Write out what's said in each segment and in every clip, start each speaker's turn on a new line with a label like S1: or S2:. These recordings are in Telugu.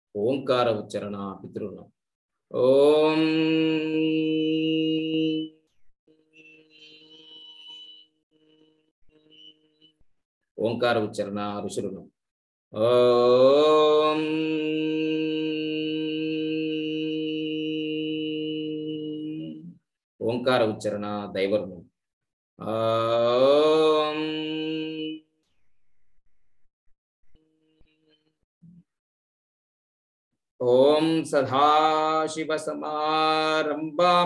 S1: ఓంకార ఉచ్చరణ పితృణం ఓం ఓంకార ఉచ్చరణ ఋషులను ఓం ఓంకార ఉచ్చరణ దైవర్ణం ఓం ఓం సదాశివసమారంభాం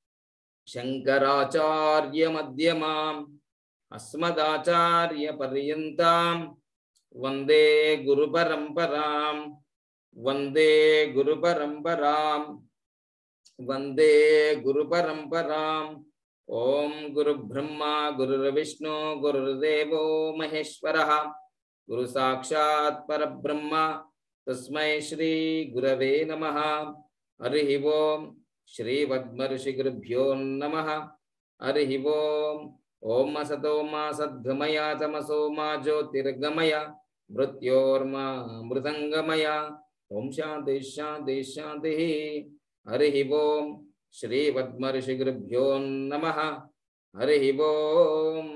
S1: శంకరాచార్యమధ్యమాం అస్మదాచార్యపర్యంతాం వందే గురుపరంపరాం వందే గురుపరంపరాం వందే గురుపరంపరాం ఓం గురుబ్రహ్మ గురుర్విష్ణు గురుర్దేవో మహేశ్వర గురు సాక్షాత్ పరబ్రహ్మ తస్మై శ్రీ గురవే నమ హరి ఓం శ్రీపద్మఋషిగురుభ్యో నమ హరి ఓం ఓం అసతో మా సద్గమయ తమసో మా జ్యోతిర్గమయ మృత్యోర్మా మృతంగమయ ఓం శాంతి శాంతి శాంతి హరి ఓం శ్రీపద్మఋషిగురుభ్యో నమ హరి ఓం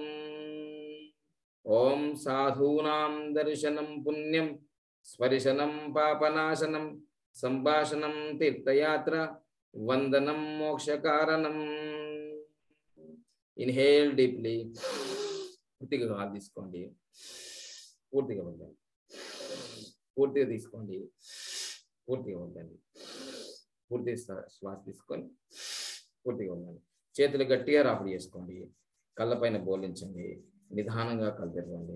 S1: ఓం సాధూనాం దర్శనం పుణ్యం స్పర్శనం పాపనాశనం సంభాషణం తీర్థయాత్ర వందనం మోక్షకారణం ఇన్హేల్ డీప్లీ పూర్తిగా గాలి తీసుకోండి పూర్తిగా వద్దండి పూర్తిగా తీసుకోండి పూర్తిగా వద్దండి పూర్తి శ్వాస తీసుకొని పూర్తిగా ఉండండి చేతులు గట్టిగా రాపిడి చేసుకోండి కళ్ళపైన బోలించండి నిదానంగా కళ్ళు తెరవండి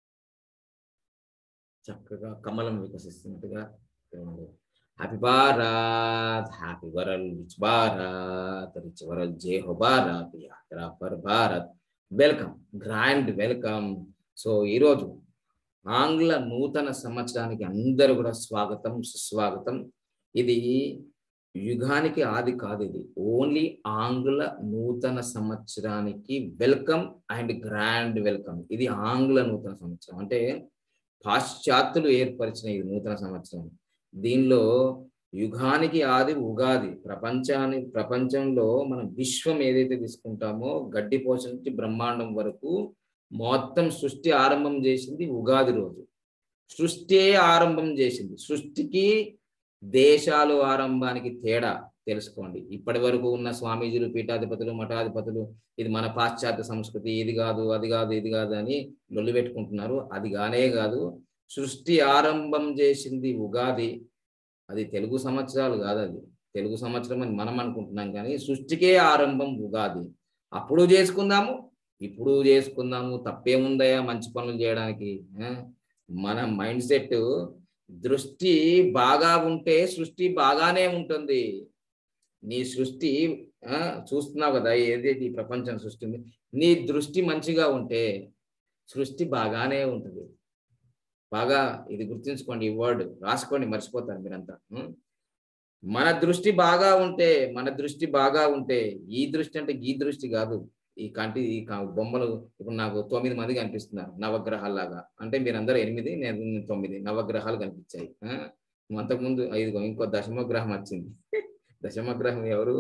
S1: చక్కగా కమలం వికసిస్తున్నట్టుగా తెరవండి happy Bharat happy world rich Bharat rich world జై హో భారత్ యాత్ర for Bharat welcome grand welcome so ఈరోజు ఆంగ్ల నూతన సంవత్సరానికి అందరూ కూడా స్వాగతం సుస్వాగతం ఇది యుగానికి ఆది కాదు ఇది ఓన్లీ ఆంగ్ల నూతన సంవత్సరానికి వెల్కమ్ అండ్ గ్రాండ్ వెల్కమ్ ఇది ఆంగ్ల నూతన సంవత్సరం అంటే పాశ్చాత్యులు ఏర్పరిచిన ఇది నూతన సంవత్సరం దీనిలో యుగానికి ఆది ఉగాది ప్రపంచాన్ని ప్రపంచంలో మనం విశ్వం ఏదైతే తీసుకుంటామో గడ్డిపోచ నుంచి బ్రహ్మాండం వరకు మొత్తం సృష్టి ఆరంభం చేసింది ఉగాది రోజు సృష్టి ఆరంభం చేసింది సృష్టికి దేశాలు ఆరంభానికి తేడా తెలుసుకోండి ఇప్పటి వరకు ఉన్న స్వామీజీలు పీఠాధిపతులు మఠాధిపతులు ఇది మన పాశ్చాత్య సంస్కృతి ఇది కాదు అది కాదు ఇది కాదు అని లొల్లి పెట్టుకుంటున్నారు అది కానే కాదు సృష్టి ఆరంభం చేసింది ఉగాది అది తెలుగు సంవత్సరాలు కాదు అది తెలుగు సంవత్సరం అని మనం అనుకుంటున్నాం కానీ సృష్టికే ఆరంభం ఉగాది అప్పుడు చేసుకుందాము ఇప్పుడు చేసుకుందాము తప్పేముందయా మంచి పనులు చేయడానికి మన మైండ్ సెట్ దృష్టి బాగా ఉంటే సృష్టి బాగానే ఉంటుంది నీ సృష్టి చూస్తున్నావు కదా ఏదైతే ఈ ప్రపంచం సృష్టి ఉంది నీ దృష్టి మంచిగా ఉంటే సృష్టి బాగానే ఉంటుంది బాగా ఇది గుర్తుంచుకోండి ఈ వర్డ్ రాసుకోండి మర్చిపోతారు మీరంతా మన దృష్టి బాగా ఉంటే మన దృష్టి బాగా ఉంటే ఈ దృష్టి అంటే ఈ దృష్టి కాదు ఈ కంటి ఈ బొమ్మలు ఇప్పుడు నాకు తొమ్మిది మంది కనిపిస్తున్నారు నవగ్రహాల్లాగా అంటే మీరందరూ ఎనిమిది నేను తొమ్మిది నవగ్రహాలు కనిపించాయి అంతకుముందు ఐదుగో ఇంకో దశమగ్రహం వచ్చింది దశమగ్రహం ఎవరు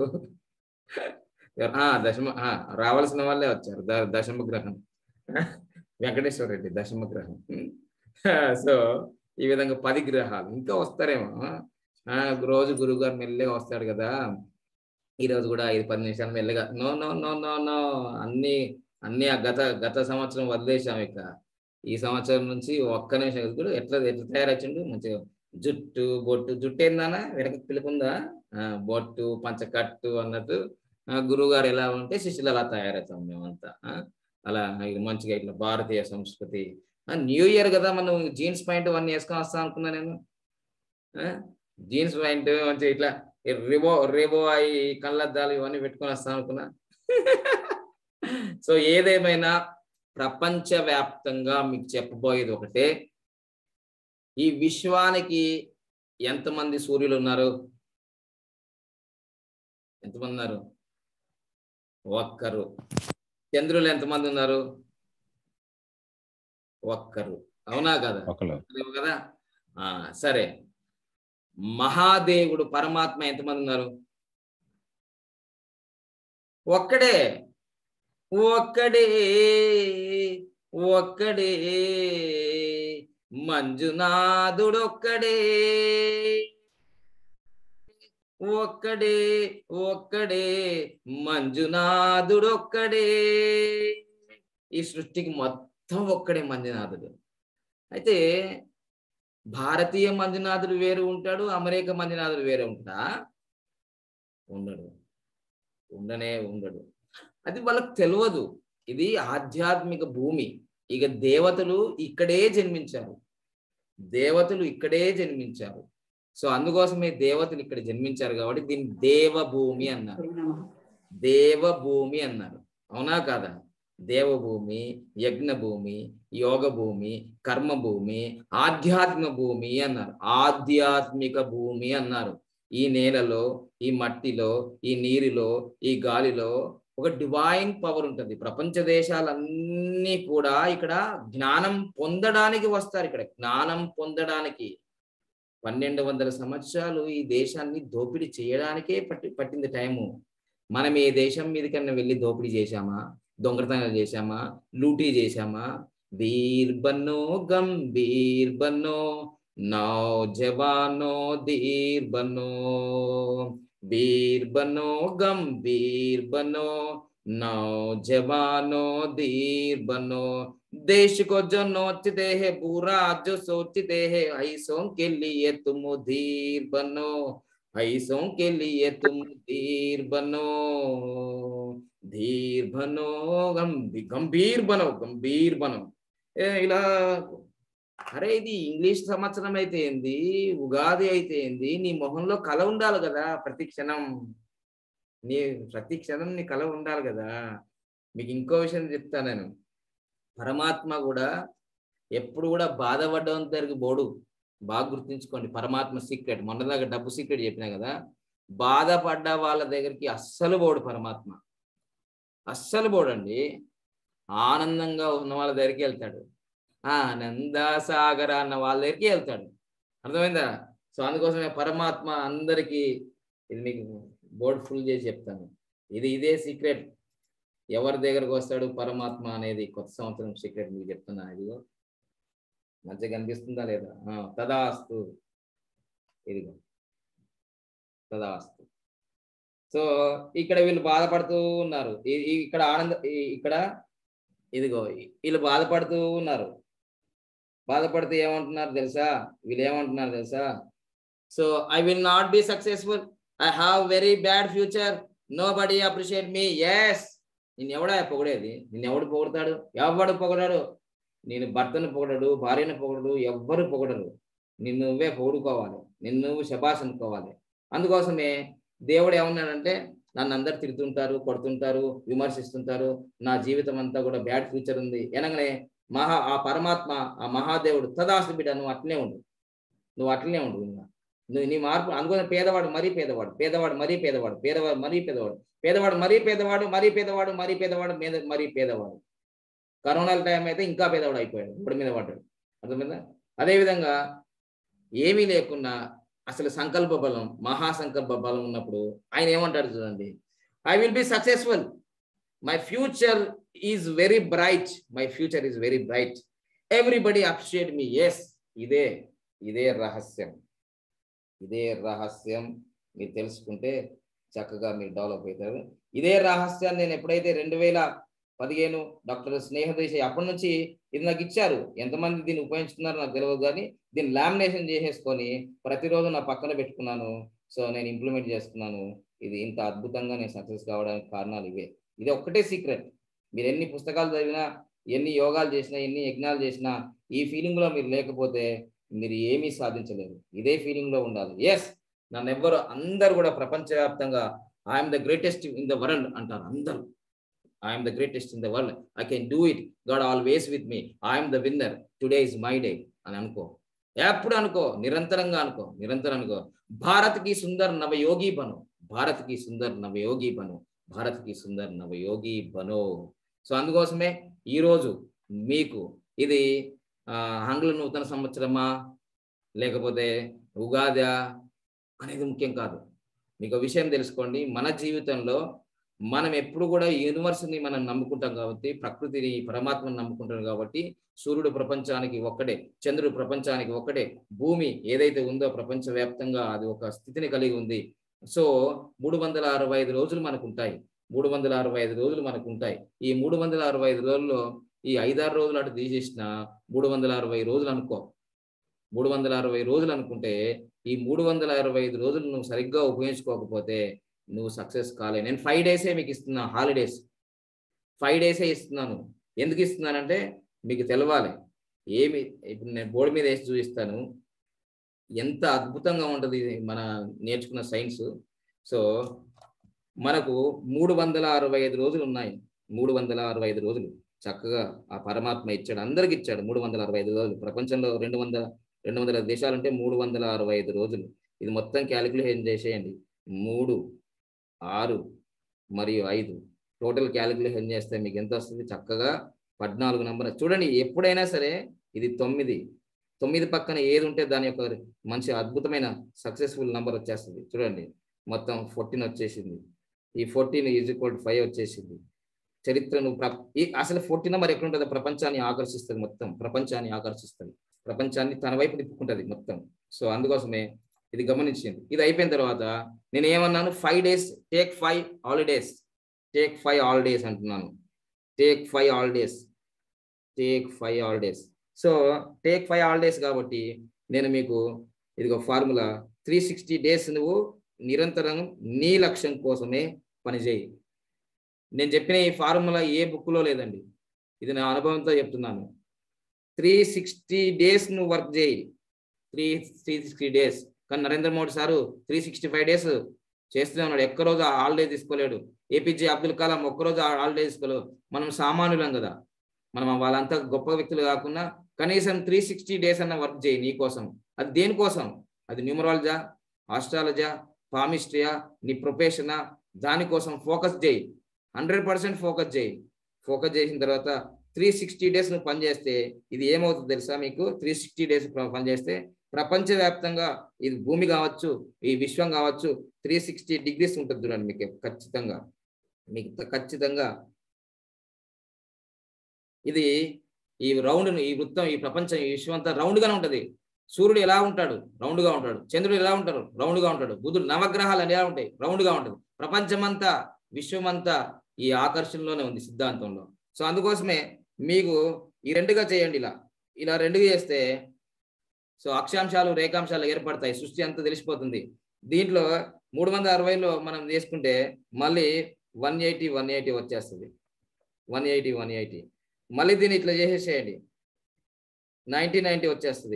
S1: దశమ రావాల్సిన వాళ్ళే వచ్చారు దశమగ్రహం వెంకటేశ్వర రెడ్డి దశమగ్రహం సో ఈ విధంగా పది గ్రహాలు ఇంకా వస్తారేమో రోజు గురువుగారు మెల్లగా వస్తాడు కదా ఈ రోజు కూడా ఐదు పది నిమిషాలు మెల్లగా no no no no no అన్ని అన్ని గత గత సంవత్సరం వదిలేసాం ఇక ఈ సంవత్సరం నుంచి ఒక్క నిమిషం కూడా ఎట్లా ఎట్లా తయారొచ్చిండు మంచిగా జుట్టు బొట్టు జుట్టు ఏందన్నా వెనక పిలుపుందా బొట్టు పంచకట్టు అన్నట్టు గురువు గారు ఎలా ఉంటే శిష్యులు అలా తయారవుతాం మేమంతా అలా మంచిగా ఇట్లా భారతీయ సంస్కృతి న్యూ ఇయర్ కదా మనం జీన్స్ ప్యాంట్ అవన్నీ వేసుకొని వస్తాం అనుకున్నా నేను జీన్స్ ప్యాంట్ మంచిగా ఇట్లా రిబో రేబో అయి కళ్ళద్దాలు ఇవన్నీ పెట్టుకొని వస్తాం అనుకున్నా సో ఏదేమైనా ప్రపంచవ్యాప్తంగా మీకు చెప్పబోయేది ఒకటే ఈ విశ్వానికి ఎంతమంది సూర్యులు ఉన్నారు ఎంతమంది ఉన్నారు ఒక్కరు చంద్రులు ఎంతమంది ఉన్నారు ఒక్కరు అవునా కదా
S2: ఒకరు
S1: లేవు కదా ఆ సరే మహాదేవుడు పరమాత్మ ఎంతమంది ఉన్నారు ఒక్కడే ఒక్కడే ఒక్కడే మంజునాథుడొక్కడే ఒక్కడే ఒక్కడే మంజునాథుడొక్కడే ఈ సృష్టికి మొత్తం ఒక్కడే మంజునాథుడు అయితే భారతీయ మంజునాథుడు వేరు ఉంటాడు అమెరికా మంజునాథుడు వేరే ఉంటాడా ఉండడు ఉండనే ఉండడు అది వాళ్ళకి తెలియదు ఇది ఆధ్యాత్మిక భూమి ఇక దేవతలు ఇక్కడే జన్మించారు దేవతలు ఇక్కడే జన్మించారు సో అందుకోసమే దేవతలు ఇక్కడ జన్మించారు కాబట్టి దీన్ని దేవభూమి అన్నారు దేవభూమి అన్నారు అవునా కాదా దేవభూమి యజ్ఞభూమి యోగ భూమి కర్మభూమి ఆధ్యాత్మిక భూమి అన్నారు ఆధ్యాత్మిక భూమి అన్నారు ఈ నేలలో ఈ మట్టిలో ఈ నీరులో ఈ గాలిలో ఒక డివైన్ పవర్ ఉంటుంది ప్రపంచ దేశాలన్నీ కూడా ఇక్కడ జ్ఞానం పొందడానికి వస్తారు ఇక్కడ జ్ఞానం పొందడానికి పన్నెండు వందల సంవత్సరాలు ఈ దేశాన్ని దోపిడీ చేయడానికే పట్టి పట్టింది టైము మనం ఏ దేశం మీదకన్నా వెళ్ళి దోపిడీ చేశామా దొంగతనాలు చేశామా లూటీ చేశామా వీర్ బన్నో గంభీర్ బన్నో నౌజవానో धीर बनो वीर बनो गंभीर बनो नौजवानो धीर बनो देश को जो नोचते हैं बुरा जो सोचते हैं ऐसों के लिए तुम धीर बनो ऐसों के लिए तुम धीर बनो धीर बनो गंभीर गंभीर बनो गंभीर बनो ఏ ఇలా అరే ఇది ఇంగ్లీష్ సంవత్సరం అయితే ఏంది ఉగాది అయితే ఏంది నీ మొహంలో కళ ఉండాలి కదా ప్రతి క్షణం నీ ప్రతి క్షణం నీ కళ ఉండాలి కదా మీకు ఇంకో విషయం చెప్తా నేను పరమాత్మ కూడా ఎప్పుడు కూడా బాధపడ్డం దగ్గరికి బోడు బాగా గుర్తుంచుకోండి పరమాత్మ సీక్రెట్ మొన్నదాకా డబ్బు సీక్రెట్ చెప్పినా కదా బాధపడ్డ వాళ్ళ దగ్గరికి అస్సలు పోడు పరమాత్మ అస్సలు పోడండి ఆనందంగా ఉన్న వాళ్ళ దగ్గరికి వెళ్తాడు ఆనంద సాగర అన్న వాళ్ళ దగ్గరికి వెళ్తాడు అర్థమైందా సో అందుకోసమే పరమాత్మ అందరికీ ఇది మీకు బోర్డ్ ఫుల్ చేసి చెప్తాను ఇది ఇదే సీక్రెట్ ఎవరి దగ్గరకు వస్తాడు పరమాత్మ అనేది కొత్త సంవత్సరం సీక్రెట్ మీకు చెప్తున్నా ఇదిగో మంచిగా కనిపిస్తుందా లేదా ఆ, తదాస్తు ఇదిగో తదాస్తు సో ఇక్కడ వీళ్ళు బాధపడుతూ ఉన్నారు ఈ- ఈ- ఇక్కడ ఆనంద ఈ- ఇక్కడ ఇదిగో వీళ్ళు బాధపడుతూ ఉన్నారు బాధపడితే ఏమంటున్నారు తెలుసా వీళ్ళు ఏమంటున్నారు తెలుసా so I will not be successful I have very bad future nobody appreciate me yes నేను ఎవడా పొగడేది నిన్ను ఎవడు పొగడతాడు ఎవడు పొగడాడు నేను భర్తను పొగడడు భార్యను పొగడడు ఎవ్వరు పొగడరు నిన్ను నువ్వే పొగుడుకోవాలి నిన్ను నువ్వు శబాష్ అనుకోవాలి అందుకోసమే దేవుడు ఏమన్నాడంటే నన్ను అందరు తిడుతుంటారు కొడుతుంటారు విమర్శిస్తుంటారు నా జీవితం అంతా కూడా బ్యాడ్ ఫ్యూచర్ ఉంది అనగానే మహా ఆ పరమాత్మ ఆ మహాదేవుడు తదాసు బిడ్డ నువ్వు అట్లనే ఉండు నువ్వు అట్లనే ఉండు ఇంకా నువ్వు నీ మార్పు అందుకని పేదవాడు మరీ పేదవాడు పేదవాడు మరీ పేదవాడు పేదవాడు మరీ పేదవాడు పేదవాడు మరీ పేదవాడు మరీ పేదవాడు మరీ పేదవాడు మీద మరీ పేదవాడు కరోనా టైం అయితే ఇంకా పేదవాడు అయిపోయాడు ఇప్పుడు మీద పడ్డాడు అర్థమైందా అదేవిధంగా ఏమీ లేకున్నా అసలు సంకల్ప బలం మహాసంకల్ప బలం ఉన్నప్పుడు ఆయన ఏమంటాడు చూడండి I will be successful my future is very bright my future is very bright everybody appreciate me yes ఇదే ఇదే రహస్యం ఇదే రహస్యం మీరు తెలుసుకుంటే చక్కగా మీరు డెవలప్ అవుతారు ఇదే రహస్యాన్ని నేను ఎప్పుడైతే రెండు వేల పదిహేను డాక్టర్ స్నేహదేశ అప్పటి నుంచి ఇది నాకు ఇచ్చారు ఎంతమంది దీన్ని ఉపయోగించుకున్నారో నాకు తెలియదు కానీ దీన్ని లామినేషన్ చేసేసుకొని ప్రతిరోజు నా పక్కన పెట్టుకున్నాను సో నేను ఇంప్లిమెంట్ చేసుకున్నాను ఇది ఇంత అద్భుతంగా నేను సక్సెస్ కావడానికి కారణాలు ఇవే ఇది ఒక్కటే సీక్రెట్ మీరు ఎన్ని పుస్తకాలు చదివినా ఎన్ని యోగాలు చేసినా ఎన్ని యజ్ఞాలు చేసినా ఈ ఫీలింగ్ లో మీరు లేకపోతే మీరు ఏమీ సాధించలేరు ఇదే ఫీలింగ్ లో ఉండాలి ఎస్ నన్ను ఎవ్వరు అందరు కూడా ప్రపంచవ్యాప్తంగా I'm the greatest in the world అంటారు అందరూ I'm the greatest in the world I can do it God always with me I'm the winner today is my day అని అనుకో ఎప్పుడు అనుకో నిరంతరంగా అనుకో నిరంతరం అనుకో భారత్ కి సుందర్ నవయోగి బను భారత్ కి సుందర్ నవయోగి బను భారత్ కి సుందర్ నవయోగి బనో సో అందుకోసమే ఈరోజు మీకు ఇది ఆ, ఆంగ్ల నూతన సంవత్సరమా లేకపోతే ఉగాదా అనేది ముఖ్యం కాదు మీకు ఒక విషయం తెలుసుకోండి మన జీవితంలో మనం ఎప్పుడు కూడా యూనివర్స్ని మనం నమ్ముకుంటాం కాబట్టి ప్రకృతిని పరమాత్మని నమ్ముకుంటాం కాబట్టి సూర్యుడు ప్రపంచానికి ఒక్కడే చంద్రుడు ప్రపంచానికి ఒక్కడే భూమి ఏదైతే ఉందో ప్రపంచ వ్యాప్తంగా అది ఒక స్థితిని కలిగి ఉంది సో మూడు వందల అరవై ఐదు రోజులు మనకు ఉంటాయి మూడు వందల అరవై ఐదు రోజులు మనకు ఉంటాయి ఈ మూడు వందల అరవై ఐదు రోజుల్లో ఈ ఐదారు రోజులు అటు తీసేసిన మూడు వందల అరవై రోజులు అనుకో మూడు వందల అరవై రోజులు అనుకుంటే ఈ మూడు వందల అరవై ఐదు రోజులు నువ్వు సరిగ్గా ఉపయోగించుకోకపోతే నువ్వు సక్సెస్ కాలే నేను ఫైవ్ డేసే మీకు ఇస్తున్నా హాలిడేస్ ఫైవ్ డేసే ఇస్తున్నాను ఎందుకు ఇస్తున్నానంటే మీకు తెలవాలి ఏమి ఇప్పుడు నేను బోర్డు మీద వేసి చూపిస్తాను ఎంత అద్భుతంగా ఉంటుంది ఇది మన నేర్చుకున్న సైన్స్ సో మనకు మూడు వందల అరవై ఐదు రోజులు ఉన్నాయి మూడు వందల అరవై ఐదు రోజులు చక్కగా ఆ పరమాత్మ ఇచ్చాడు అందరికి ఇచ్చాడు మూడు వందల అరవై ఐదు రోజులు ప్రపంచంలో రెండు వందల రెండు వందల దేశాలు అంటే మూడు వందల అరవై ఐదు రోజులు ఇది మొత్తం క్యాలిక్యులేషన్ చేసేయండి మూడు ఆరు మరియు ఐదు టోటల్ క్యాలిక్యులేషన్ చేస్తే మీకు ఎంత వస్తుంది చక్కగా పద్నాలుగు నంబర్ చూడండి ఎప్పుడైనా సరే ఇది తొమ్మిది తొమ్మిది పక్కన ఏది ఉంటే దాని యొక్క మంచి అద్భుతమైన సక్సెస్ఫుల్ నంబర్ వచ్చేస్తుంది చూడండి మొత్తం ఫోర్టీన్ వచ్చేసింది ఈ ఫోర్టీన్ ఈజ్ ఈక్వల్ ఫైవ్ వచ్చేసింది చరిత్రను ప్ర- ఈ అసలు ఫోర్టీన్ నెంబర్ ఎక్కడ ఉంటుంది ప్రపంచాన్ని ఆకర్షిస్తుంది మొత్తం ప్రపంచాన్ని ఆకర్షిస్తుంది ప్రపంచాన్ని తన వైపు తిప్పుకుంటుంది మొత్తం సో అందుకోసమే ఇది గమనించింది ఇది అయిపోయిన తర్వాత నేను ఏమన్నాను five days take five holidays take five holidays అంటున్నాను take five holidays take five holidays so take five holidays కాబట్టి నేను మీకు ఇదిగో ఫార్ములా త్రీ సిక్స్టీ డేస్ నువ్వు నిరంతరం నీ లక్ష్యం కోసమే పనిచేయి నేను చెప్పిన ఈ ఫార్ములా ఏ బుక్లో లేదండి ఇది నా అనుభవంతో చెప్తున్నాను త్రీ సిక్స్టీ డేస్ నువ్వు వర్క్ చేయి త్రీ త్రీ సిక్స్టీ డేస్ కానీ Narendra Modi sir three sixty five days చేస్తూనే ఉన్నాడు ఒక్క రోజు హాలిడే తీసుకోలేడు ఏపీజే అబ్దుల్ కలాం ఒక్కరోజు హాలిడే తీసుకోలేడు మనం సామాన్యులం కదా మనం వాళ్ళంతా గొప్ప వ్యక్తులు కాకుండా కనీసం త్రీ సిక్స్టీ డేస్ అన్న వర్క్ చేయి నీ కోసం అది దేనికోసం అది న్యూమరాలజా ఆస్ట్రాలజా పామిస్ట్రియా నీ ప్రొఫెషనా దానికోసం ఫోకస్ చేయి హండ్రెడ్ పర్సెంట్ ఫోకస్ చేయి ఫోకస్ చేసిన తర్వాత త్రీ సిక్స్టీ డేస్ నువ్వు పనిచేస్తే ఇది ఏమవుతుంది తెలుసా మీకు త్రీ సిక్స్టీ డేస్ పనిచేస్తే ప్రపంచవ్యాప్తంగా ఇది భూమి కావచ్చు ఈ విశ్వం కావచ్చు త్రీ సిక్స్టీ డిగ్రీస్ ఉంటుంది చూడండి మీకు ఖచ్చితంగా మీకు ఖచ్చితంగా ఇది ఈ రౌండ్ ఈ వృత్తం ఈ ప్రపంచం ఈ విశ్వం అంతా రౌండ్ గానే ఉంటది సూర్యుడు ఎలా ఉంటాడు రౌండ్ గా ఉంటాడు చంద్రుడు ఎలా ఉంటాడు రౌండ్ గా ఉంటాడు బుధుడు నవగ్రహాలు ఎలా ఉంటాయి రౌండ్ గా ఉంటుంది ప్రపంచమంతా విశ్వమంతా ఈ ఆకర్షణలోనే ఉంది సిద్ధాంతంలో సో అందుకోసమే మీకు ఈ రెండుగా చేయండి ఇలా ఇలా రెండుగా చేస్తే సో అక్షాంశాలు రేఖాంశాలు ఏర్పడతాయి సృష్టి అంతా తెలిసిపోతుంది దీంట్లో మూడు వందల అరవైలో మనం తీసుకుంటే మళ్ళీ వన్ ఎయిటీ వన్ ఎయిటీ వచ్చేస్తుంది వన్ ఎయిటీ వన్ ఎయిటీ మళ్ళీ దీన్ని ఇట్లా చేసేసేయండి నైన్టీ నైన్టీ వచ్చేస్తుంది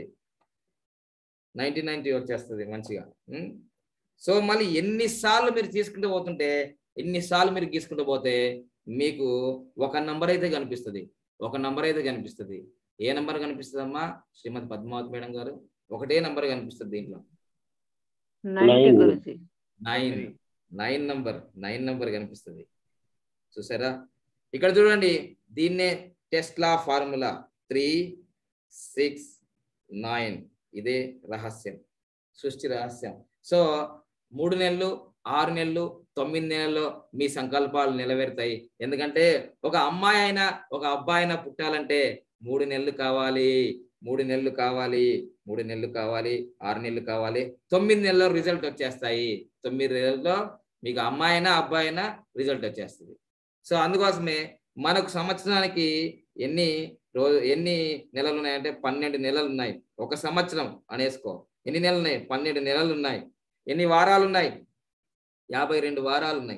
S1: నైన్టీ నైన్టీ వచ్చేస్తుంది మంచిగా ఉం? సో మళ్ళీ ఎన్నిసార్లు మీరు తీసుకుంటూ పోతుంటే ఎన్నిసార్లు మీరు గీసుకుంటూ పోతే మీకు ఒక నంబర్ అయితే కనిపిస్తుంది ఒక నంబర్ అయితే కనిపిస్తుంది ఏ నంబర్ కనిపిస్తుందమ్మా శ్రీమతి పద్మావతి మేడం గారు ఒకటే నంబర్ కనిపిస్తుంది దీంట్లో
S2: ninety
S3: Nine.
S2: Guruji
S1: nine nine number nine number కనిపిస్తుంది చూసారా ఇక్కడ చూడండి దీన్నే Tesla formula three six nine ఇదే రహస్యం సృష్టి రహస్యం సో మూడు నెలలు ఆరు నెలలు తొమ్మిది నెలల్లో మీ సంకల్పాలు నెరవేరుతాయి ఎందుకంటే ఒక అమ్మాయి అయినా ఒక అబ్బాయి అయినా పుట్టాలంటే మూడు నెలలు కావాలి మూడు నెలలు కావాలి మూడు నెలలు కావాలి ఆరు నెలలు కావాలి తొమ్మిది నెలల్లో రిజల్ట్ వచ్చేస్తాయి తొమ్మిది నెలల్లో మీకు అమ్మాయి అయినా అబ్బాయి అయినా రిజల్ట్ వచ్చేస్తుంది సో అందుకోసమే మనకు సంవత్సరానికి ఎన్ని రోజు ఎన్ని నెలలు ఉన్నాయంటే పన్నెండు నెలలు ఉన్నాయి ఒక సంవత్సరం అనేసుకో ఎన్ని నెలలు ఉన్నాయి పన్నెండు నెలలు ఉన్నాయి ఎన్ని వారాలు ఉన్నాయి యాభై రెండు వారాలు ఉన్నాయి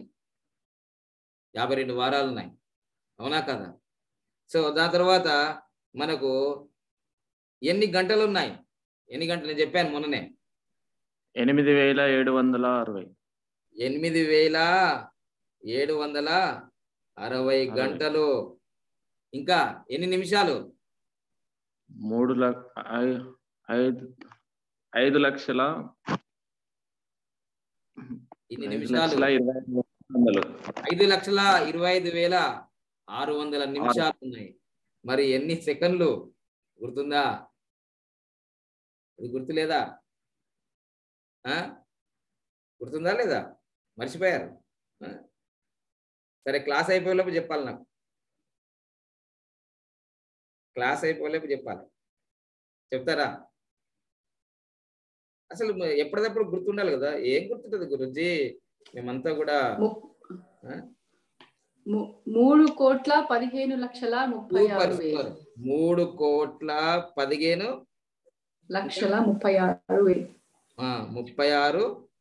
S1: యాభై రెండు వారాలు ఉన్నాయి అవునా కదా సో దాని తర్వాత మనకు ఎన్ని గంటలు ఉన్నాయి ఎన్ని గంటలు నేను చెప్పాను మొన్ననే
S3: ఎనిమిది వేల ఏడు వందల అరవై
S1: ఎనిమిది వేల ఏడు వందల అరవై గంటలు ఇంకా ఎన్ని నిమిషాలు
S3: మూడు లక్ష ఐదు ఐదు లక్షల
S1: ఇన్ని
S3: ఐదు
S1: నిమిషాలు
S3: లక్షల ఇరవై ఐదు వందలు
S1: ఐదు లక్షల ఇరవై ఐదు వేల ఆరు వందల నిమిషాలు ఉన్నాయి మరి ఎన్ని సెకండ్లు గుర్తుందా అది గుర్తులేదా ఆ? గుర్తుందా లేదా మర్చిపోయారు ఆ? సరే క్లాస్ అయిపోయేలోపు చెప్పాలి నాకు క్లాస్ అయిపోయేలోపు చెప్పాలి చెప్తారా అసలు మ- ఎప్పటికప్పుడు గుర్తుండాలి కదా ఏం గుర్తుంటది గురుజీ మేమంతా కూడా
S2: ము-
S1: ఆ?
S2: ము- మూడు కోట్ల పదిహేను లక్షల ముప్పై
S1: సూపర్
S2: ఆరు వేలు
S1: సూపర్ మూడు కోట్ల పదిహేను
S2: లక్షల ముప్పై ఆరు వేలు
S1: ఆ, ముప్పై ఆరు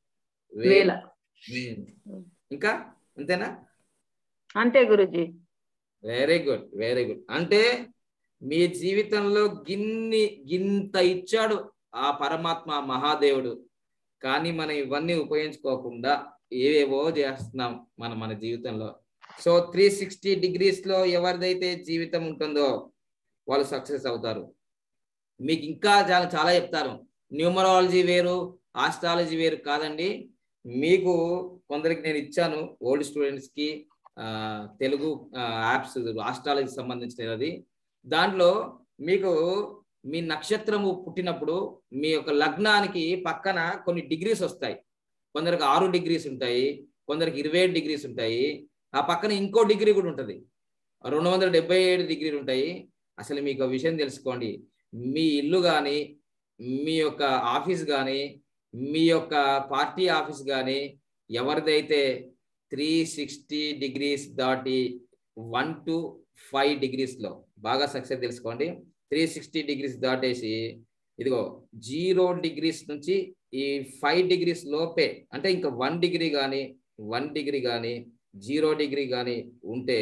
S2: వేల
S1: ఉమ్. ఇంకా అంతేనా
S4: అంతే Guruji
S1: very good very good అంటే మీ జీవితంలో గిన్ని గింత ఇచ్చాడు ఆ పరమాత్మ మహాదేవుడు కానీ మనం ఇవన్నీ ఉపయోగించుకోకుండా ఏవేవో చేస్తున్నాం మనం మన జీవితంలో సో త్రీ సిక్స్టీ డిగ్రీస్ లో ఎవరిదైతే జీవితం ఉంటుందో వాళ్ళు సక్సెస్ అవుతారు మీకు ఇంకా చాలా చాలా చెప్తారు న్యూమరాలజీ వేరు ఆస్ట్రాలజీ వేరు కాదండి మీకు కొందరికి నేను ఇచ్చాను ఓల్డ్ స్టూడెంట్స్ కి ఆ, తెలుగు యాప్స్ ఆస్ట్రాలజీ సంబంధించినది దాంట్లో మీకు మీ నక్షత్రము పుట్టినప్పుడు మీ యొక్క లగ్నానికి పక్కన కొన్ని డిగ్రీస్ వస్తాయి కొందరికి ఆరు డిగ్రీస్ ఉంటాయి కొందరికి ఇరవై ఏడు డిగ్రీస్ ఉంటాయి ఆ పక్కన ఇంకో డిగ్రీ కూడా ఉంటుంది రెండు వందల డెబ్బై ఏడు డిగ్రీలు ఉంటాయి అసలు మీకు ఒక విషయం తెలుసుకోండి మీ ఇల్లు కానీ మీ యొక్క ఆఫీస్ కానీ మీ యొక్క పార్టీ ఆఫీస్ కానీ ఎవరిదైతే త్రీ సిక్స్టీ డిగ్రీస్ దాటి వన్ టు ఫైవ్ డిగ్రీస్లో బాగా సక్సెస్ తెలుసుకోండి త్రీ సిక్స్టీ డిగ్రీస్ దాటేసి ఇదిగో జీరో డిగ్రీస్ నుంచి ఈ ఫైవ్ డిగ్రీస్ లోపే అంటే ఇంకా వన్ డిగ్రీ కానీ వన్ డిగ్రీ కానీ జీరో డిగ్రీ కానీ ఉంటే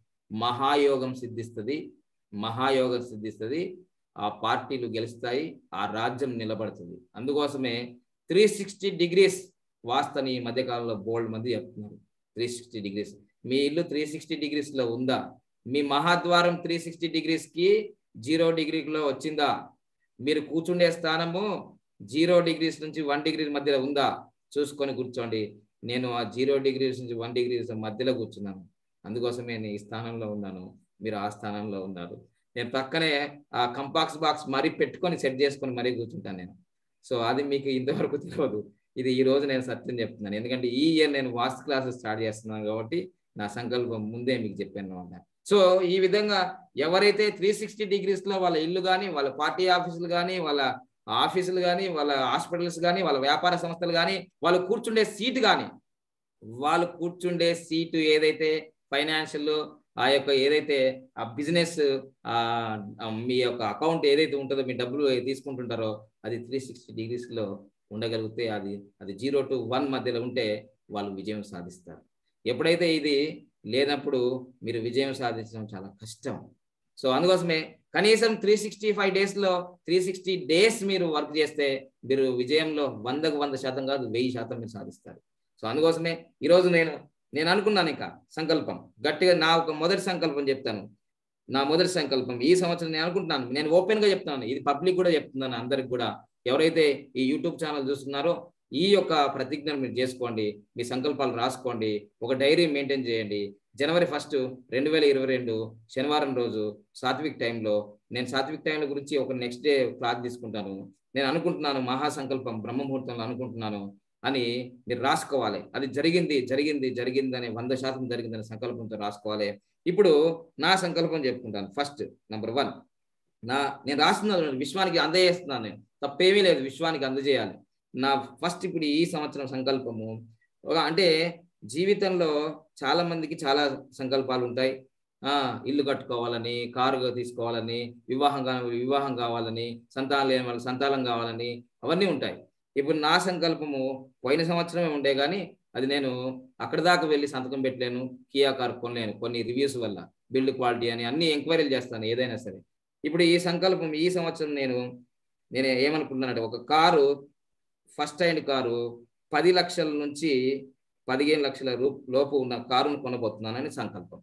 S1: మహాయోగం సిద్ధిస్తుంది మహాయోగం సిద్ధిస్తుంది ఆ పార్టీలు గెలుస్తాయి ఆ రాజ్యం నిలబడుతుంది అందుకోసమే త్రీ సిక్స్టీ డిగ్రీస్ వాస్తని ఈ మధ్యకాలంలో బోల్డ్ మంది చెప్తున్నారు త్రీ సిక్స్టీ డిగ్రీస్ మీ ఇల్లు త్రీ సిక్స్టీ డిగ్రీస్ లో ఉందా మీ మహాద్వారం త్రీ సిక్స్టీ డిగ్రీస్ కి జీరో డిగ్రీలో వచ్చిందా మీరు కూర్చుండే స్థానము జీరో డిగ్రీస్ నుంచి వన్ డిగ్రీ మధ్యలో ఉందా చూసుకొని కూర్చోండి నేను ఆ జీరో డిగ్రీస్ నుంచి వన్ డిగ్రీస్ మధ్యలో కూర్చున్నాను అందుకోసమే నేను ఈ స్థానంలో ఉన్నాను మీరు ఆ స్థానంలో ఉన్నారు నేను పక్కనే ఆ కంపాక్స్ బాక్స్ మరీ పెట్టుకొని సెట్ చేసుకొని మరీ కూర్చుంటాను నేను సో అది మీకు ఇంతవరకు తెలియదు ఇది ఈ రోజు నేను సత్యం చెప్తున్నాను ఎందుకంటే ఈ ఇయర్ నేను వాస్తు క్లాసెస్ స్టార్ట్ చేస్తున్నాను కాబట్టి నా సంకల్పం ముందే మీకు చెప్పాను అన్నమాట సో ఈ విధంగా ఎవరైతే త్రీ సిక్స్టీ డిగ్రీస్ లో వాళ్ళ ఇల్లు కానీ వాళ్ళ పార్టీ ఆఫీసులు కానీ వాళ్ళ ఆఫీసులు కానీ వాళ్ళ హాస్పిటల్స్ కానీ వాళ్ళ వ్యాపార సంస్థలు కానీ వాళ్ళు కూర్చుండే సీట్ కానీ వాళ్ళు కూర్చుండే సీటు ఏదైతే ఫైనాన్షియల్ ఆ యొక్క ఏదైతే ఆ బిజినెస్ ఆ ఆ మీ యొక్క అకౌంట్ ఏదైతే ఉంటుందో మీ డబ్బులు తీసుకుంటుంటారో అది త్రీ సిక్స్టీ డిగ్రీస్ లో ఉండగలిగితే అది అది జీరో టు వన్ మధ్యలో ఉంటే వాళ్ళు విజయం సాధిస్తారు ఎప్పుడైతే ఇది లేనప్పుడు మీరు విజయం సాధించడం చాలా కష్టం సో అందుకోసమే కనీసం త్రీ సిక్స్టీ ఫైవ్ డేస్ లో త్రీ సిక్స్టీ డేస్ మీరు వర్క్ చేస్తే మీరు విజయంలో వందకు వంద శాతం కాదు వెయ్యి శాతం మీరు సాధిస్తారు సో అందుకోసమే ఈరోజు నేను నేను అనుకున్నాను ఇంకా సంకల్పం గట్టిగా నా ఒక మొదటి సంకల్పం చెప్తాను నా మొదటి సంకల్పం ఈ సంవత్సరం నేను అనుకుంటున్నాను నేను ఓపెన్ గా చెప్తున్నాను ఇది పబ్లిక్ కూడా చెప్తున్నాను అందరికి కూడా ఎవరైతే ఈ యూట్యూబ్ ఛానల్ చూస్తున్నారో ఈ యొక్క ప్రతిజ్ఞను మీరు చేసుకోండి మీ సంకల్పాలు రాసుకోండి ఒక డైరీ మెయింటైన్ చేయండి జనవరి ఫస్ట్ రెండు వేల ఇరవై రెండు శనివారం రోజు సాత్విక్ టైంలో నేను సాత్విక్ టైంల గురించి ఒక నెక్స్ట్ డే క్లాస్ తీసుకుంటాను నేను అనుకుంటున్నాను మహాసంకల్పం బ్రహ్మముహూర్తంలో అనుకుంటున్నాను అని మీరు రాసుకోవాలి అది జరిగింది జరిగింది జరిగింది అని వంద శాతం జరిగిందని సంకల్పంతో రాసుకోవాలి ఇప్పుడు నా సంకల్పం చెప్పుకుంటాను ఫస్ట్ నంబర్ వన్ నా నేను రాస్తున్నాను విశ్వానికి అందజేస్తున్నాను నేను తప్పేమీ లేదు విశ్వానికి అందజేయాలి నా ఫస్ట్ ఇప్పుడు ఈ సంవత్సరం సంకల్పము ఒక అంటే జీవితంలో చాలా మందికి చాలా సంకల్పాలు ఉంటాయి ఆ ఇల్లు కట్టుకోవాలని కారు తీసుకోవాలని వివాహం కా వివాహం కావాలని సంతానం లేని వాళ్ళకి సంతానం కావాలని అవన్నీ ఉంటాయి ఇప్పుడు నా సంకల్పము పోయిన సంవత్సరమే ఉండే కానీ అది నేను అక్కడ దాకా వెళ్ళి సంతకం పెట్టలేను కియా కార్ కొనలేను కొన్ని రివ్యూస్ వల్ల బిల్డ్ క్వాలిటీ అని అన్ని ఎంక్వైరీలు చేస్తాను ఏదైనా సరే ఇప్పుడు ఈ సంకల్పం ఈ సంవత్సరం నేను నేను ఏమనుకుంటున్నానంటే ఒక కారు ఫస్ట్ హ్యాండ్ కారు పది లక్షల నుంచి పదిహేను లక్షల రూ లోపు ఉన్న కారును కొనబోతున్నానని సంకల్పం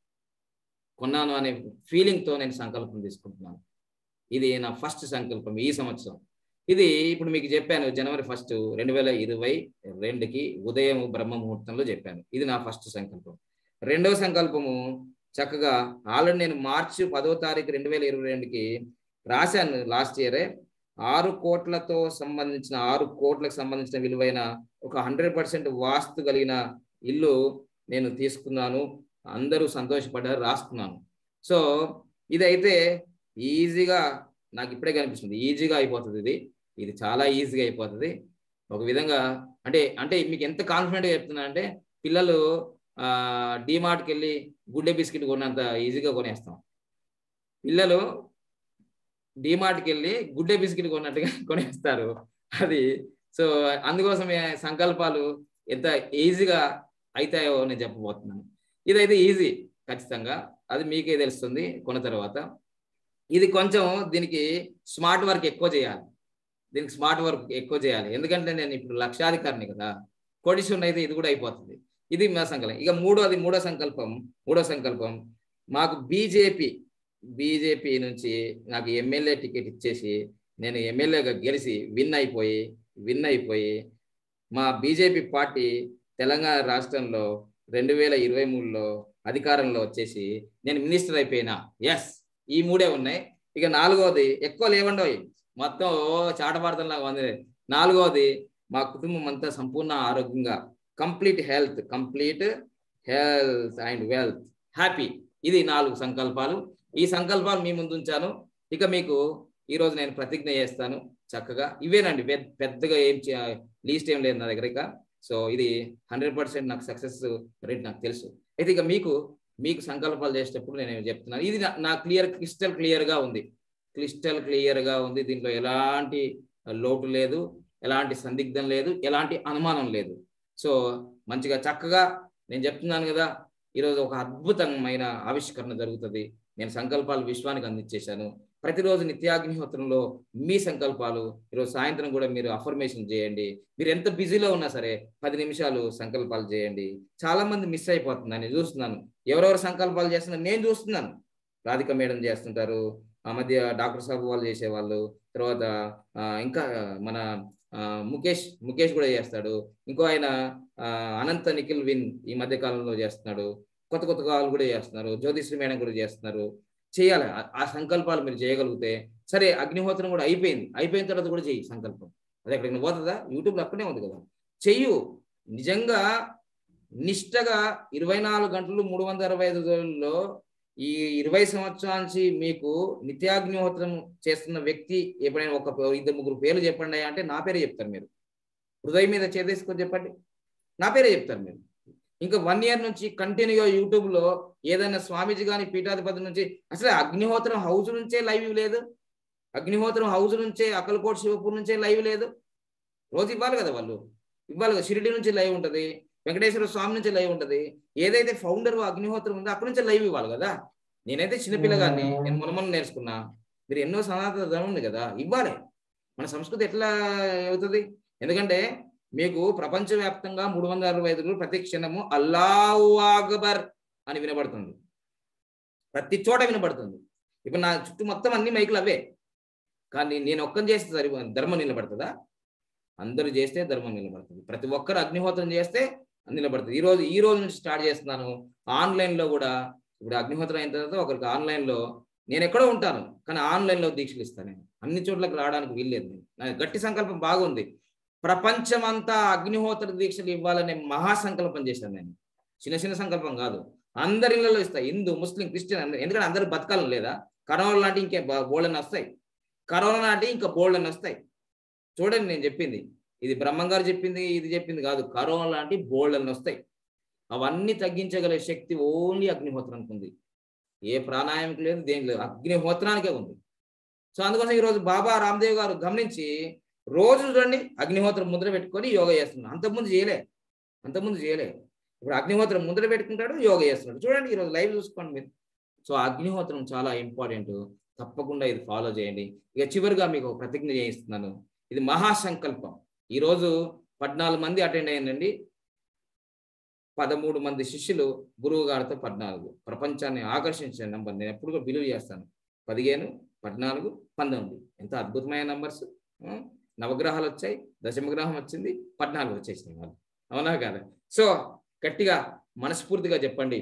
S1: కొన్నాను అనే ఫీలింగ్తో నేను సంకల్పం తీసుకుంటున్నాను ఇది నా ఫస్ట్ సంకల్పం ఈ సంవత్సరం ఇది ఇప్పుడు మీకు చెప్పాను జనవరి ఫస్ట్ రెండు వేల ఇరవై రెండుకి ఉదయం బ్రహ్మ ముహూర్తంలో చెప్పాను ఇది నా ఫస్ట్ సంకల్పం రెండవ సంకల్పము చక్కగా ఆల్రెడీ నేను మార్చి పదో తారీఖు రెండు వేల ఇరవై రెండుకి రాశాను లాస్ట్ ఇయరే ఆరు కోట్లతో సంబంధించిన ఆరు కోట్లకు సంబంధించిన విలువైన ఒక హండ్రెడ్ పర్సెంట్ వాస్తు కలిగిన ఇల్లు నేను తీసుకున్నాను అందరూ సంతోషపడ్డారు రాసుకున్నాను సో ఇదైతే ఈజీగా నాకు ఇప్పుడే కనిపిస్తుంది ఈజీగా అయిపోతుంది ఇది ఇది చాలా ఈజీగా అయిపోతుంది ఒక విధంగా అంటే అంటే మీకు ఎంత కాన్ఫిడెంట్గా చెప్తున్నా అంటే పిల్లలు డిమార్ట్కి వెళ్ళి గుడ్డే బిస్కెట్ కొన్నంత ఈజీగా కొనేస్తాం పిల్లలు డిమార్ట్కి వెళ్ళి గుడ్డే బిస్కెట్ కొన్నట్టుగా కొనేస్తారు అది సో అందుకోసమే సంకల్పాలు ఎంత ఈజీగా అవుతాయో నేను చెప్పబోతున్నాను ఇదైతే ఈజీ ఖచ్చితంగా అది మీకే తెలుస్తుంది కొన్న తర్వాత ఇది కొంచెం దీనికి స్మార్ట్ వర్క్ ఎక్కువ చేయాలి దీనికి స్మార్ట్ వర్క్ ఎక్కువ చేయాలి ఎందుకంటే నేను ఇప్పుడు లక్షాధికారిని కదా కోటీశ్వరుని అయితే ఇది కూడా అయిపోతుంది ఇది మా సంకల్పం ఇక మూడోది మూడో సంకల్పం మూడో సంకల్పం మాకు బీజేపీ బీజేపీ నుంచి నాకు ఎమ్మెల్యే టికెట్ ఇచ్చేసి నేను ఎమ్మెల్యేగా గెలిచి విన్ అయిపోయి విన్ అయిపోయి మా బీజేపీ పార్టీ తెలంగాణ రాష్ట్రంలో రెండు వేల ఇరవై మూడులో అధికారంలో వచ్చేసి నేను మినిస్టర్ అయిపోయినా ఎస్ ఈ మూడే ఉన్నాయి ఇక నాలుగోది ఎక్కువ లేవండోయ్ మొత్తం చాటపాడతంలాగా ఉంది నాలుగోది మా కుటుంబం అంతా సంపూర్ణ ఆరోగ్యంగా complete health complete health and wealth happy ఇది నాలుగు సంకల్పాలు ఈ సంకల్పాలు మీ ముందు ఉంచాను ఇక మీకు ఈరోజు నేను ప్రతిజ్ఞ చేస్తాను చక్కగా ఇవేనండి పెద్దగా ఏం లీస్ట్ ఏం లేదు నా దగ్గర ఇక సో ఇది హండ్రెడ్ పర్సెంట్ నాకు సక్సెస్ రేట్ నాకు తెలుసు అయితే ఇక మీకు మీకు సంకల్పాలు చేసేటప్పుడు నేను చెప్తున్నాను ఇది నా క్లియర్ క్రిస్టల్ క్లియర్గా ఉంది క్రిస్టల్ క్లియర్గా ఉంది దీంట్లో ఎలాంటి లోటు లేదు ఎలాంటి సందిగ్ధం లేదు ఎలాంటి అనుమానం లేదు సో మంచిగా చక్కగా నేను చెప్తున్నాను కదా ఈరోజు ఒక అద్భుతమైన ఆవిష్కరణ జరుగుతుంది నేను సంకల్పాలు విశ్వానికి అందించేశాను ప్రతిరోజు నిత్యాగ్నిహోత్రంలో మీ సంకల్పాలు ఈరోజు సాయంత్రం కూడా మీరు అఫర్మేషన్ చేయండి మీరు ఎంత బిజీలో ఉన్నా సరే పది నిమిషాలు సంకల్పాలు చేయండి చాలా మంది మిస్ అయిపోతున్నారు నేను చూస్తున్నాను ఎవరెవరు సంకల్పాలు చేస్తున్నారు నేను చూస్తున్నాను రాధిక మేడం చేస్తుంటారు ఆ మధ్య డాక్టర్ సాబు వాళ్ళు చేసేవాళ్ళు తర్వాత ఇంకా మన ముఖేష్ ముఖేష్ కూడా చేస్తాడు ఇంకో ఆయన అనంత నిఖిల్ విన్ ఈ మధ్య కాలంలో చేస్తున్నాడు కొత్త కొత్త వాళ్ళు కూడా చేస్తున్నారు జ్యోతిశ్రీ మేడం కూడా చేస్తున్నారు చేయాలి ఆ సంకల్పాలు మీరు చేయగలిగితే సరే అగ్నిహోత్రం కూడా అయిపోయింది అయిపోయిన తర్వాత కూడా చెయ్యి సంకల్పం అది ఎక్కడికి పోతుందా యూట్యూబ్లో అక్కడే ఉంది కదా చెయ్యు నిజంగా నిష్టగా ఇరవై నాలుగు గంటలు మూడు వందల అరవై ఐదు రోజుల్లో ఈ ఇరవై సంవత్సరాల నుంచి మీకు నిత్యాగ్నిహోత్రం చేస్తున్న వ్యక్తి ఎప్పుడైనా ఒక ఇద్దరు ముగ్గురు పేర్లు చెప్పండి అంటే నా పేరే చెప్తారు మీరు హృదయం మీద చేదేసుకొని చెప్పండి నా పేరే చెప్తారు మీరు ఇంకా వన్ ఇయర్ నుంచి కంటిన్యూగా యూట్యూబ్ లో ఏదైనా స్వామీజీ కానీ పీఠాధిపతి నుంచి అసలు అగ్నిహోత్రం హౌస్ నుంచే లైవ్ లేదు అగ్నిహోత్రం హౌస్ నుంచే అక్కలకోట శివపూర్ నుంచే లైవ్ లేదు రోజు ఇవ్వాలి కదా వాళ్ళు ఇవ్వాలి కదా షిరిడి నుంచి లైవ్ ఉంటుంది వెంకటేశ్వర స్వామి నుంచి లైవ్ ఉంటుంది ఏదైతే ఫౌండర్ అగ్నిహోత్రం ఉందో అక్కడి నుంచే లైవ్ ఇవ్వాలి కదా నేనైతే చిన్నపిల్లగాన్ని నేను మొన్న నేర్చుకున్నా మీరు ఎన్నో సనాతన ధనం ఉంది కదా ఇవ్వాలి మన సంస్కృతి ఎట్లా అవుతుంది ఎందుకంటే మీకు ప్రపంచవ్యాప్తంగా మూడు వందల అరవై ఐదు ప్రతి క్షణము అల్లాహు అక్బర్ అని వినబడుతుంది ప్రతి చోట వినబడుతుంది ఇప్పుడు నా చుట్టూ మొత్తం అన్ని మైకులు అవే కానీ నేను ఒక్కని చేస్తే సరి ధర్మం నిలబడుతుందా అందరూ చేస్తే ధర్మం నిలబడుతుంది ప్రతి ఒక్కరు అగ్నిహోత్రం చేస్తే నిలబడుతుంది ఈ రోజు ఈ రోజు నుంచి స్టార్ట్ చేస్తున్నాను ఆన్లైన్లో కూడా ఇప్పుడు అగ్నిహోత్రం అయిన తర్వాత ఒకరికి ఆన్లైన్లో నేను ఎక్కడో ఉంటాను కానీ ఆన్లైన్లో దీక్షలు ఇస్తాను నేను అన్ని చోట్లకి రావడానికి వీల్లేదు నేను నా గట్టి సంకల్పం బాగుంది ప్రపంచమంతా అగ్నిహోత్ర దీక్షలు ఇవ్వాలనే మహాసంకల్పం చేశాను నేను చిన్న చిన్న సంకల్పం కాదు అందరి ఇళ్లలో ఇస్తా హిందూ ముస్లిం క్రిస్టియన్ అందరూ ఎందుకంటే అందరూ బతకాలం లేదా కరోనా లాంటి ఇంకే బోల్డని వస్తాయి కరోనా లాంటి ఇంకా బోల్డని వస్తాయి చూడండి నేను చెప్పింది ఇది బ్రహ్మంగారు చెప్పింది ఇది చెప్పింది కాదు కరోనా లాంటి బోల్డని వస్తాయి అవన్నీ తగ్గించగల శక్తి ఓన్లీ అగ్నిహోత్రానికి ఉంది ఏ ప్రాణాయామకి లేదు దేనికి లేదు అగ్నిహోత్రానికే ఉంది సో అందుకోసం ఈరోజు బాబా రామ్దేవ్ గారు గమనించి రోజు చూడండి అగ్నిహోత్రం ముద్ర పెట్టుకొని యోగా చేస్తున్నాడు అంతకుముందు చేయలే అంతకుముందు చేయలే ఇప్పుడు అగ్నిహోత్రం ముద్ర పెట్టుకుంటాడు యోగా చేస్తున్నాడు చూడండి ఈరోజు లైవ్ చూసుకోండి మీరు సో అగ్నిహోత్రం చాలా ఇంపార్టెంట్ తప్పకుండా ఇది ఫాలో చేయండి ఇక చివరిగా మీకు ఒక ప్రతిజ్ఞ చేయిస్తున్నాను ఇది మహాసంకల్పం ఈరోజు పద్నాలుగు మంది అటెండ్ అయ్యిందండి పదమూడు మంది శిష్యులు గురువు గారితో పద్నాలుగు ప్రపంచాన్ని ఆకర్షించిన నంబర్ నేను ఎప్పుడు బిలువ చేస్తాను పదిహేను పద్నాలుగు పంతొమ్మిది ఎంత అద్భుతమైన నంబర్స్ నవగ్రహాలు వచ్చాయి దశమగ్రహం వచ్చింది పద్నాలుగు వచ్చేసినాయి వాళ్ళు అవునా కాదా సో గట్టిగా మనస్ఫూర్తిగా చెప్పండి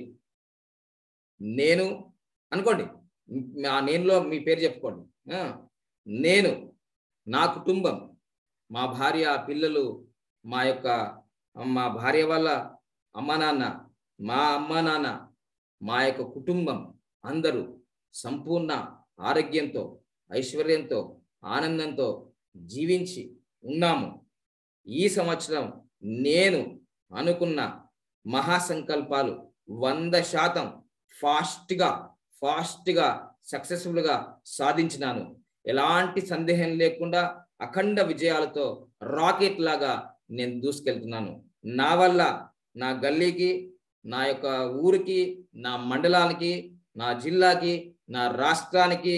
S1: నేను అనుకోండి ఆ నేనులో మీ పేరు చెప్పుకోండి నేను నా కుటుంబం మా భార్య పిల్లలు మా యొక్క మా భార్య వాళ్ళ అమ్మ నాన్న మా అమ్మ నాన్న మా యొక్క కుటుంబం అందరూ సంపూర్ణ ఆరోగ్యంతో ఐశ్వర్యంతో ఆనందంతో జీవించి ఉన్నాము ఈ సంవత్సరం నేను అనుకున్న మహాసంకల్పాలు వంద శాతం ఫాస్ట్గా ఫాస్ట్గా సక్సెస్ఫుల్గా సాధించినాను ఎలాంటి సందేహం లేకుండా అఖండ విజయాలతో రాకెట్ లాగా నేను దూసుకెళ్తున్నాను నా వల్ల నా గల్లీకి నా యొక్క ఊరికి నా మండలానికి నా జిల్లాకి నా రాష్ట్రానికి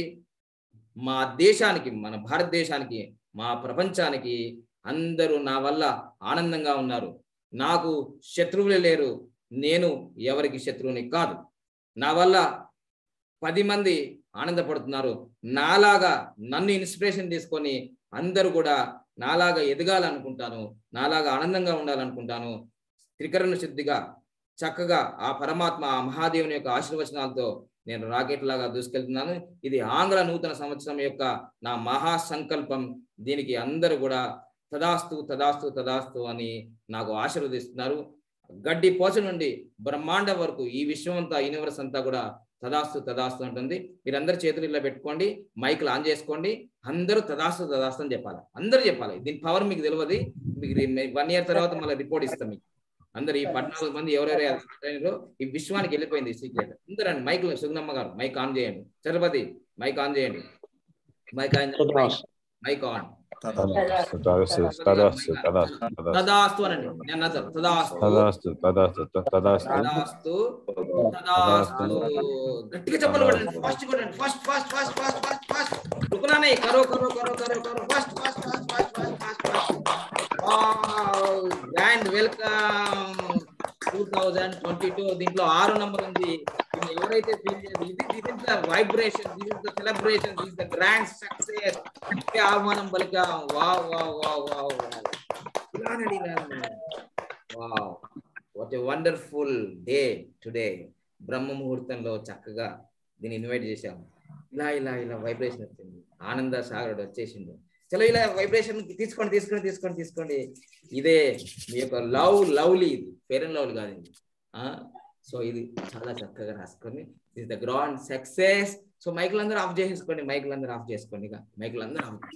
S1: మా దేశానికి మన భారతదేశానికి మా ప్రపంచానికి అందరూ నా వల్ల ఆనందంగా ఉన్నారు నాకు శత్రువులే లేరు నేను ఎవరికి శత్రువుని కాదు నా వల్ల పది మంది ఆనందపడుతున్నారు నాలాగా నన్ను ఇన్స్పిరేషన్ తీసుకొని అందరూ కూడా నాలాగా ఎదగాలనుకుంటాను నాలాగా ఆనందంగా ఉండాలనుకుంటాను త్రికరణ శుద్ధిగా చక్కగా ఆ పరమాత్మ ఆ మహాదేవుని యొక్క ఆశీర్వచనాలతో నేను రాకెట్ లాగా దూసుకెళ్తున్నాను ఇది ఆంగ్ల నూతన సంవత్సరం యొక్క నా మహా సంకల్పం దీనికి అందరూ కూడా తదాస్తు తదాస్తు తదాస్తు అని నాకు ఆశీర్వదిస్తున్నారు గడ్డి పోచ నుండి బ్రహ్మాండ వరకు ఈ విశ్వం అంతా యూనివర్స్ అంతా కూడా తదాస్తు తదాస్తు ఉంటుంది మీరందరు చేతులు ఇలా పెట్టుకోండి మైక్లు ఆన్ చేసుకోండి అందరూ తదాస్తు తదాస్తు అని చెప్పాలి అందరూ చెప్పాలి దీని పవర్ మీకు తెలియదు మీకు వన్ ఇయర్ తర్వాత మళ్ళీ రిపోర్ట్ ఇస్తాం మీకు అందరు ఈ పద్నాలుగు మంది ఎవరెవరు అటెండరో ఈ విశ్వానికి వెళ్ళిపోయింది సీక్రెట్ అందరూ అండి మైక్ సుగుణమ్మ గారు మైక్ ఆన్ చేయండి చలపతి మైక్ ఆన్ చేయండి మైక్ ఆన్ మైక్ ఆన్
S5: తదాస్తు తదాస్తు తదాస్తు తదాస్తు
S1: తదాస్తు అనండి నేను అన్నాను తదాస్తు
S5: తదాస్తు తదాస్తు తదాస్తు
S1: తదాస్తు తదాస్తు గట్టిగా చెప్పలు పడండి ఫాస్ట్ కొట్టండి fast fast fast fast fast fast రుకునానే కరో కరో కరో కరో కరో fast fast fast fast fast fast fast grand welcome two thousand twenty two దీంట్లో ఆరు నంబర్ ఉంది దీన్ని ఎవరైతే ఫీల్ చేయాలి ఇది this is the vibration this is the celebration this the grand success ఆహ్వానం పలిక వా వా వా వా ఇలానండి wow what a wonderful day today బ్రహ్మ ముహూర్తంలో చక్కగా దీన్ని ఇన్వైట్ చేశాము ఇలా ఇలా ఇలా వైబ్రేషన్ వచ్చింది ఆనంద సాగరుడు వచ్చేసిండు చలో ఇలా వైబ్రేషన్ తీసుకోండి తీసుకోండి తీసుకోండి తీసుకోండి ఇదే మీ యొక్క లవ్ లవ్లీ ఇది ఫేర్ అండ్ లవ్లీ కాదు ఇది సో ఇది చాలా చక్కగా రాసుకొని is the grand success so మైకులు అందరూ ఆఫ్ చేసేసుకోండి మైకులు అందరూ ఆఫ్ చేసుకోండి ఇక మైకులు అందరూ off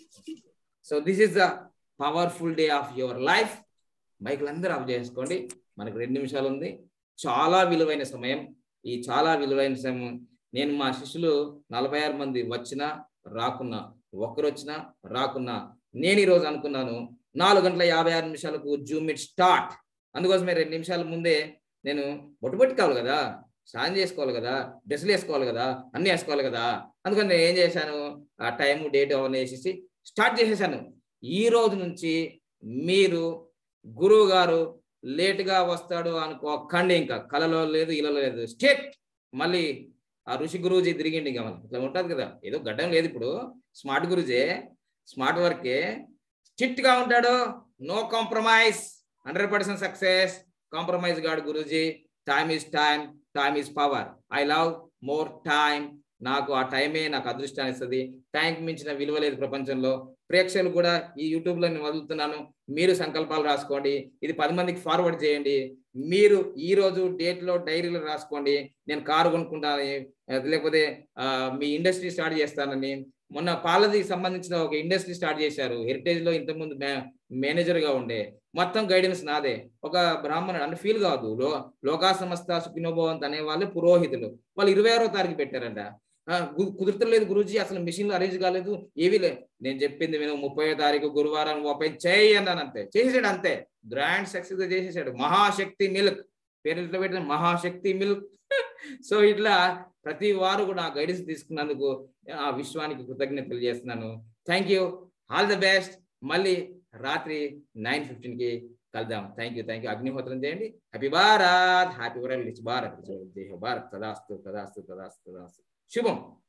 S1: so this is the powerful day of your life మైకులు అందరూ ఆఫ్ చేసుకోండి మనకు రెండు నిమిషాలు ఉంది చాలా విలువైన సమయం ఈ చాలా విలువైన సమయం నేను మా శిష్యులు నలభై ఆరు మంది వచ్చినా రాకున్నా ఒక్కరు వచ్చినా రాకున్నా నేను ఈరోజు అనుకున్నాను నాలుగు గంటల యాభై ఆరు నిమిషాలకు జూమ్ ఇట్ స్టార్ట్ అందుకోసమే రెండు నిమిషాల ముందే నేను బొట్టు పెట్టుకోవాలి కదా స్నానం చేసుకోవాలి కదా డ్రెస్సులు వేసుకోవాలి కదా అన్ని వేసుకోవాలి కదా అందుకని నేను ఏం చేశాను ఆ టైం డేట్ అవన్నీ వేసేసి స్టార్ట్ చేసేసాను ఈ రోజు నుంచి మీరు గురువు గారు లేటుగా వస్తాడు అనుకోకండి ఇంకా కలలో లేదు ఇలలో లేదు స్టేట్ మళ్ళీ ఆ ఋషి గురువుజీ తిరిగిండి ఇంకా మనకి ఇట్లా ఉంటుంది కదా ఏదో గడ్డం లేదు ఇప్పుడు స్మార్ట్ గురుజే స్మార్ట్ వర్కే స్ట్రిక్ట్ గా ఉంటాడు no compromise hundred percent success compromise గాడు Guruji time is time time is power I love more time నాకు ఆ టైమే నాకు అదృష్టాన్ని ఇస్తుంది టైంకి మించిన విలువ లేదు ప్రపంచంలో ప్రేక్షకులు కూడా ఈ యూట్యూబ్ లో నేను వదులుతున్నాను మీరు సంకల్పాలు రాసుకోండి ఇది పది మందికి ఫార్వర్డ్ చేయండి మీరు ఈ రోజు డేట్ లో డైరీలో రాసుకోండి నేను కారు కొనుక్కుంటానని లేకపోతే ఆ, మీ ఇండస్ట్రీ స్టార్ట్ చేస్తానని మొన్న పాలది సంబంధించిన ఒక ఇండస్ట్రీ స్టార్ట్ చేశారు హెరిటేజ్ లో ఇంతకుముందు మేనేజర్ గా ఉండే మొత్తం గైడెన్స్ నాదే ఒక బ్రాహ్మణుడు అంటే ఫీల్ కాదు లో లోకా సంస్థ సుఖినోభవంత్ అనే వాళ్ళు పురోహితులు వాళ్ళు ఇరవై ఆరో తారీఖు పెట్టారంట ఆ, గు- కుదురుతలేదు గురూజీ అసలు మిషన్లు అరేంజ్ కాలేదు ఏవీ లే నేను చెప్పింది నేను ముప్పై తారీఖు గురువారం ఓపెన్ చేయి అన్నాను అంతే చేసేసాడు అంతే గ్రాండ్ సక్సెస్ చేసేసాడు మహాశక్తి మిల్క్ పేరు ఇట్లా పెట్టిన మహాశక్తి మిల్క్ సో ఇట్లా ప్రతి వారు కూడా ఆ గైడెన్స్ తీసుకున్నందుకు ఆ విశ్వానికి కృతజ్ఞతలు చేస్తున్నాను thank you all the best మళ్ళీ రాత్రి నైన్ ఫిఫ్టీన్ కి కలుద్దాం థ్యాంక్ యూ థ్యాంక్ యూ అగ్నిహోత్రం చేయండి happy Bharat happy world rich Bharat జై భారత్ తదాస్తు తదాస్తు తదాస్తు తదాస్తు శుభం